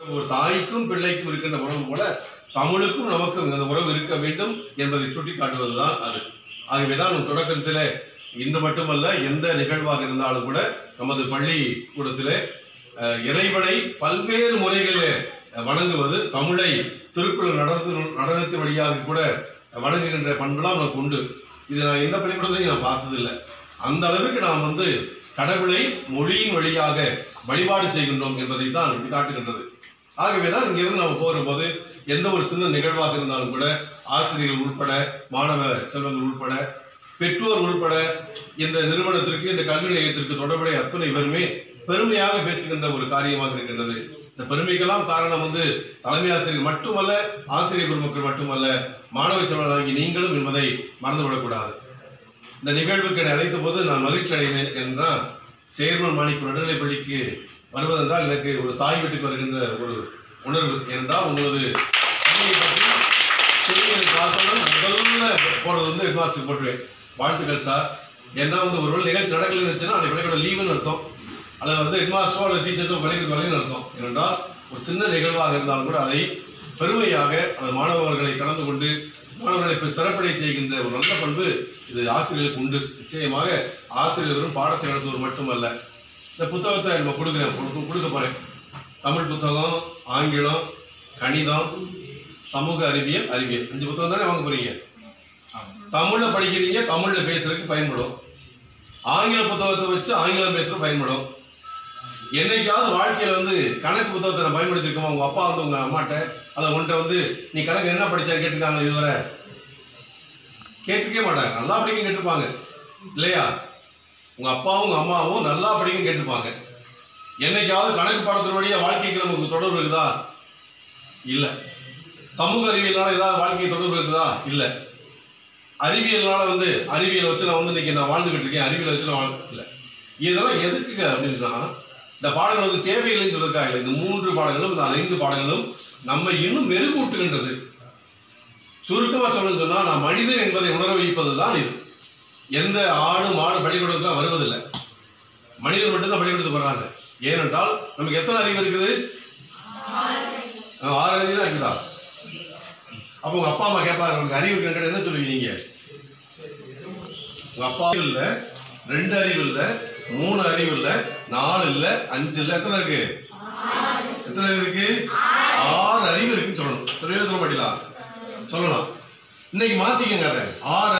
ஒரு தாய்க்கும் பிள்ளைக்கும் இருக்கின்ற உறவு போல தமிழுக்கும் நமக்கும் இந்த உறவு இருக்க வேண்டும் என்பதை சுட்டி காட்டுவதுதான் அது ஆகவேதான் நம் தொடக்கத்திலே இன்று மட்டுமல்ல எந்த நிகழ்வாக இருந்தாலும் கூட நமது பள்ளி கூடத்திலே அஹ், இறைவனை பல்வேறு முறைகளில் வணங்குவது தமிழை திருக்குறள் நடனத்தின் நடனத்தின் வழியாக கூட வணங்குகின்ற பண்புலாம் நமக்கு உண்டு இது நான் எந்த பள்ளிக்கூடத்தையும் நான் பார்த்ததில்லை அந்த அளவுக்கு நாம் வந்து கடவுளை மொழியின் வழியாக வழிபாடு செய்கின்றோம் என்பதை தான் இது காட்டுகின்றது ஆகவேதான் இங்கிருந்து நம்ம போகிற போது எந்த ஒரு சின்ன நிகழ்வாக இருந்தாலும் கூட ஆசிரியர்கள் உட்பட மாணவ செல்வங்கள் உட்பட பெற்றோர் உட்பட இந்த நிறுவனத்திற்கு இந்த கல்வி நிலையத்திற்கு தொடர்புடைய அத்துணை பேருமே பெருமையாக பேசுகின்ற ஒரு காரியமாக இருக்கின்றது இந்த பெருமைக்கெல்லாம் காரணம் வந்து தலைமை ஆசிரியர் மட்டுமல்ல ஆசிரியர் பெருமக்கள் மட்டுமல்ல மாணவ செல்வர்களாகி நீங்களும் என்பதை மறந்துவிடக்கூடாது இந்த நிகழ்வுக்கு என்னை அழைத்த போது நான் மகிழ்ச்சி அடைந்தேன் என்றால் சேர்மன் மாணிக்கம் நடுநிலைப் பள்ளிக்கு வருவதென்றால் எனக்கு ஒரு தாய் வீட்டுக்கு வருகின்ற ஒரு உணர்வு என்றால் உங்களது பள்ளியை பற்றி செய்திகளை பார்த்தவுடன் முதல்ல போடுறது வந்து ஹெட்மாஸ்டர் போட்டுருவேன் வாழ்த்துக்கள் சார் ஏன்னா வந்து ஒருவேளை நிகழ்ச்சி நடக்கலன்னு இருந்துச்சுன்னா அந்த பள்ளிக்கூட லீவுன்னு அர்த்தம் அல்லது வந்து ஹெட்மாஸ்டரோ அல்லது டீச்சர்ஸோ பள்ளிக்கூட வரலன்னு அர்த்தம் ஏனென்றால் ஒரு சின்ன நிகழ்வாக இருந்தாலும் கூட அதை பெருமையாக அந்த மாணவர்களை கலந்து கொண்டு மாணவர்களை இப்ப சிறப்படை செய்கின்ற ஒரு நல்ல பண்பு இது ஆசிரியர்களுக்கு உண்டு நிச்சயமாக ஆசிரியர்களும் பாடத்தை நடத்துவர் மட்டுமல்ல இந்த புத்தகத்தை நம்ம கொடுக்குறேன் கொடுக்க கொடுக்க போறேன் தமிழ் புத்தகம் ஆங்கிலம் கணிதம் சமூக அறிவியல் அறிவியல் அஞ்சு புத்தகம் தானே வாங்க போறீங்க தமிழ்ல படிக்கிறீங்க தமிழ்ல பேசுறதுக்கு பயன்படும் ஆங்கில புத்தகத்தை வச்சு ஆங்கிலம் பேசுற பயன்படும் என்னைக்காவது வாழ்க்கையில வந்து கணக்கு புத்தகத்தை நான் பயன்படுத்திருக்கோமா உங்க அப்பா வந்து உங்க அம்மாட்ட அதை உன்கிட்ட வந்து நீ கணக்கு என்ன படிச்சா கேட்டிருக்காங்க இதுவரை கேட்டிருக்கே மாட்டாங்க நல்லா படிக்க கேட்டிருப்பாங்க இல்லையா உங்க அப்பாவும் உங்க அம்மாவும் நல்லா படிக்க கேட்டிருப்பாங்க என்னைக்காவது கணக்கு பாடத்தின் வழியா வாழ்க்கைக்கு நமக்கு தொடர்பு இருக்குதா இல்ல சமூக அறிவியலால ஏதாவது வாழ்க்கை தொடர்பு இருக்குதா இல்ல அறிவியல்னால வந்து அறிவியல் வச்சு நான் வந்து இன்னைக்கு நான் வாழ்ந்துகிட்டு இருக்கேன் அறிவியல் வச்சு நான் வாழ் இல்ல இதெல்லாம் எதுக்குங்க அப்படின்னா இந்த பாடங்கள் வந்து தேவையில்லைன்னு சொல்றதுக்காக இல்லை இந்த மூன்று பாடங்களும் இந்த ஐந்து பாடங்களும் நம்மை இன்னும் மெருகூட்டுகின்றது சுருக்கமா சொல்லணும்னு சொன்னா நான் மனிதன் என்பதை உணர வைப்பதுதான் இது எந்த ஆடு மாடு பள்ளிக்கூடத்துக்கு வருவதில்லை மனிதர் மட்டும்தான் பள்ளிக்கூடத்துக்கு வர்றாங்க ஏனென்றால் நமக்கு எத்தனை அறிவு இருக்குது ஆ, ஆறு அறிவு தான் இருக்குதா அப்போ உங்க அப்பா அம்மா கேட்பாங்க உனக்கு அறிவு இருக்குன்னு என்ன சொல்லுவீங்க நீங்க உங்க அப்பா இல்ல ரெண்டு அறிவு இல்ல மூணு அறிவு இல்ல நாலு இல்ல அஞ்சு இல்ல எத்தனை இருக்கு எத்தனை இருக்கு ஆறு அறிவு இருக்குன்னு சொல்லணும் தெரியவே சொல்ல மாட்டீங்களா சொல்லலாம் இன்னைக்கு மாத்திக்கங்க அதை ஆறு